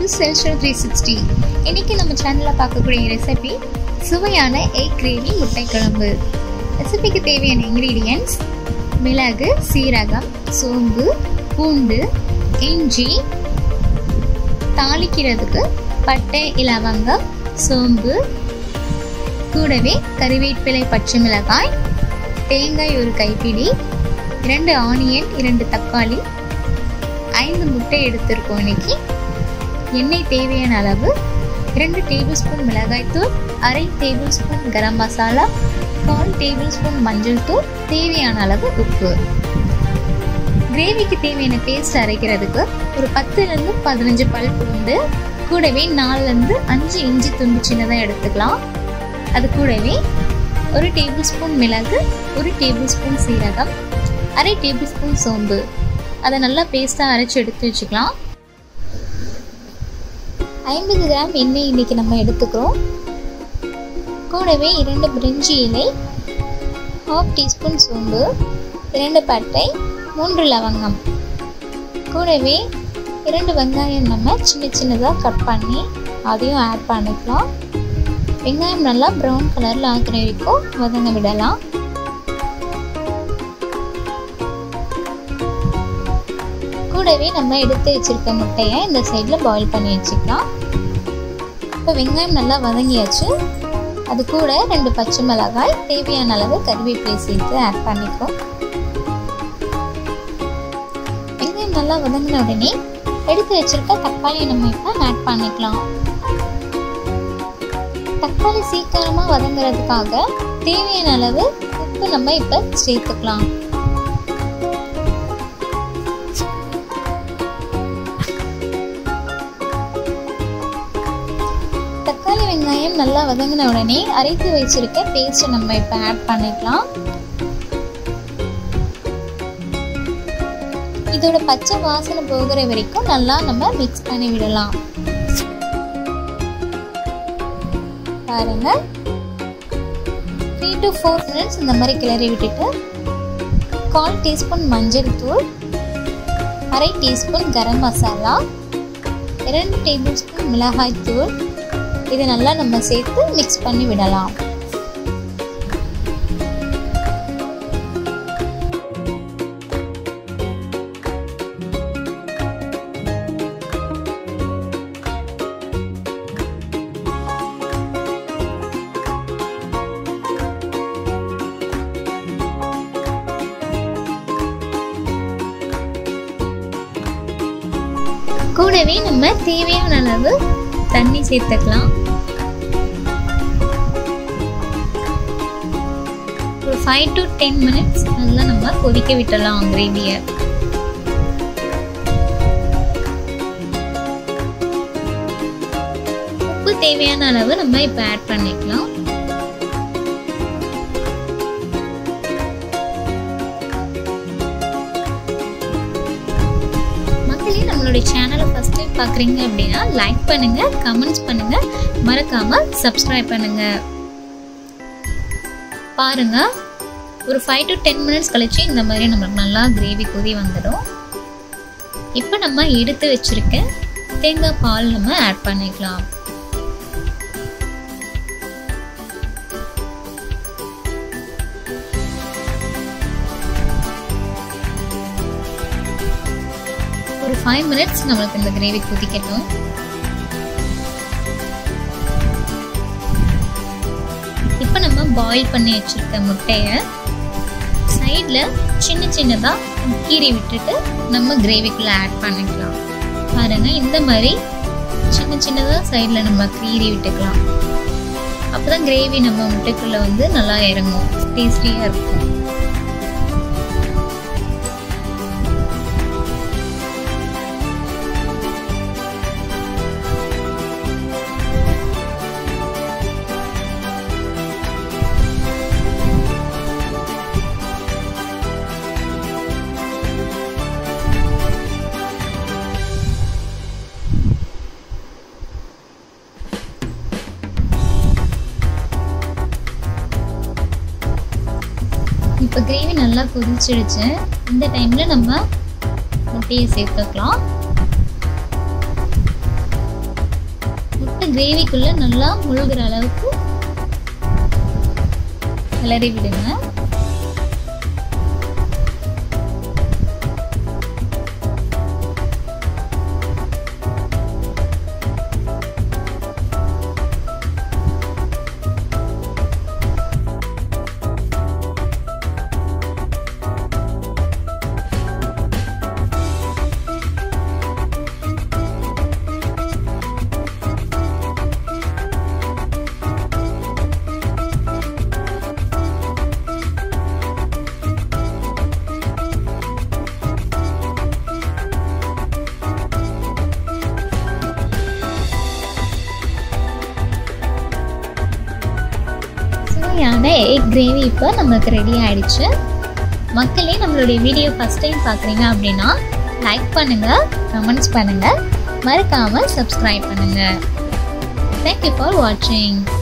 செல்ஷர் three sixty இன்னைக்கு நம்ம சேனலில் பார்க்கக்கூடிய ரெசிபி சுவையான எக் கிரேவி முட்டை குழம்பு ரெசிபிக்கு தேவையான இன்க்ரீடியன்ட்ஸ் மிளகு சீரகம் சோம்பு பூண்டு இஞ்சி தாளிக்கிறதுக்கு பட்டை இலவங்கம் சோம்பு கூடவே கறிவேப்பிலை பச்சை மிளகாய் தேங்காய் ஒரு கைப்பிடி இரண்டு ஆனியன் இரண்டு தக்காளி ஐந்து முட்டை எடுத்திருக்கோம் இன்னைக்கு எண்ணெய் தேவையான அளவு இரண்டு டேபிள் ஸ்பூன் மிளகாய்த்தூள் அரை டேபிள் ஸ்பூன் கரம் மசாலா கால் டேபிள் ஸ்பூன் மஞ்சள் தூள் தேவையான அளவு உப்பு கிரேவிக்கு தேவையான பேஸ்ட் அரைக்கிறதுக்கு ஒரு பத்துலேருந்து பதினஞ்சு பல் பூண்டு கூடவே நாலுலேருந்து அஞ்சு இஞ்சி துண்டு சின்னதாக எடுத்துக்கலாம் அது கூடவே ஒரு டேபிள் ஸ்பூன் மிளகு ஒரு டேபிள் ஸ்பூன் சீரகம் அரை டேபிள் ஸ்பூன் சோம்பு அதை நல்லா பேஸ்ட்டாக அரைச்சி எடுத்து வச்சுக்கலாம் ஐம்பது கிராம் எண்ணெய் இன்றைக்கி நம்ம எடுத்துக்கிறோம் கூடவே இரண்டு பிரிஞ்சி இலை ஹாஃப் டீஸ்பூன் சோம்பு இரண்டு பட்டை மூன்று லவங்கம் கூடவே இரண்டு வெங்காயம் நம்ம சின்ன சின்னதாக கட் பண்ணி அதையும் ஆட் பண்ணிக்கலாம் வெங்காயம் நல்லா ப்ரௌன் கலரில் ஆக்கிற வரைக்கும் வதங்க விடலாம் கூடவே நம்ம எடுத்து வச்சிருக்க முட்டையை இந்த சைடில் பாயில் பண்ணி வச்சுக்கலாம் இப்போ வெங்காயம் நல்லா வதங்கியாச்சு அது கூட ரெண்டு பச்சை மிளகாய் தேவையான அளவு கருவேப்பிலை சேர்த்து ஆட் பண்ணிக்கும் வெங்காயம் நல்லா வதங்கின உடனே எடுத்து வச்சிருக்க தக்காளியை நம்ம இப்போ ஆட் பண்ணிக்கலாம் தக்காளி சீக்கிரமாக வதங்குறதுக்காக தேவையான அளவு உப்பு நம்ம இப்போ சேர்த்துக்கலாம் தக்காளி வெங்காயம் நல்லா வதங்கின உடனே அரைத்து வச்சிருக்க பேஸ்ட் நம்ம இப்போ ஆட் பண்ணிக்கலாம் இதோட பச்சை வாசனை போகிற வரைக்கும் நல்லா நம்ம மிக்ஸ் பண்ணி விடலாம் பாருங்க த்ரீ டு ஃபோர் மினிட்ஸ் இந்த மாதிரி கிளறி விட்டுட்டு கால் டீஸ்பூன் மஞ்சள் தூள் அரை டீஸ்பூன் கரம் மசாலா இரண்டு டேபிள் ஸ்பூன் மிளகாய் தூள் இதை நல்லா நம்ம சேர்த்து மிக்ஸ் பண்ணி விடலாம் கூடவே நம்ம தேவையான அளவு தண்ணி சேர்த்துக்கலாம் ஒரு ஃபைவ் டு டென் மினிட்ஸ் நல்லா நம்ம கொதிக்க விட்டலாம் கிரேவியை உப்பு தேவையான அளவு நம்ம இப்போ ஆட் பண்ணிக்கலாம் மக்களே நம்மளுடைய சேனலை ஃபஸ்ட் டைம் பார்க்குறீங்க அப்படின்னா லைக் பண்ணுங்க கமெண்ட்ஸ் பண்ணுங்க மறக்காம சப்ஸ்கிரைப் பண்ணுங்க பாருங்க ஒரு ஃபைவ் டு டென் மினிட்ஸ் கழிச்சு இந்த மாதிரி நம்மளுக்கு நல்லா கிரேவி கொதி வந்துடும் இப்போ நம்ம எடுத்து வச்சிருக்க தேங்காய் பால் நம்ம ஆட் பண்ணிக்கலாம் ஒரு ஃபைவ் மினிட்ஸ் நம்மளுக்கு இந்த கிரேவி கொதிக்கட்டும் இப்போ நம்ம பாயில் பண்ணி வச்சிருக்க முட்டையை சைடில் சின்ன சின்னதாக கீறி விட்டுட்டு நம்ம கிரேவிக்குள்ளே ஆட் பண்ணிக்கலாம் பாருங்க இந்த மாதிரி சின்ன சின்னதாக சைடில் நம்ம கீறி விட்டுக்கலாம் அப்போ தான் கிரேவி நம்ம முட்டைக்குள்ளே வந்து நல்லா இறங்கும் டேஸ்டியாக இருக்கும் இப்போ கிரேவி நல்லா கொதிச்சிடுச்சு இந்த டைமில் நம்ம முட்டையை சேர்த்துக்கலாம் கிரேவிக்குள்ளே நல்லா முழுகிற அளவுக்கு கிளறி விடுங்க சுவையான எக் கிரேவி இப்போ நமக்கு ரெடி ஆயிடுச்சு மக்களே நம்மளுடைய வீடியோ ஃபஸ்ட் டைம் பார்க்குறீங்க அப்படின்னா லைக் பண்ணுங்கள் கமெண்ட்ஸ் பண்ணுங்கள் மறக்காமல் சப்ஸ்கிரைப் பண்ணுங்கள் தேங்க்யூ ஃபார் வாட்சிங்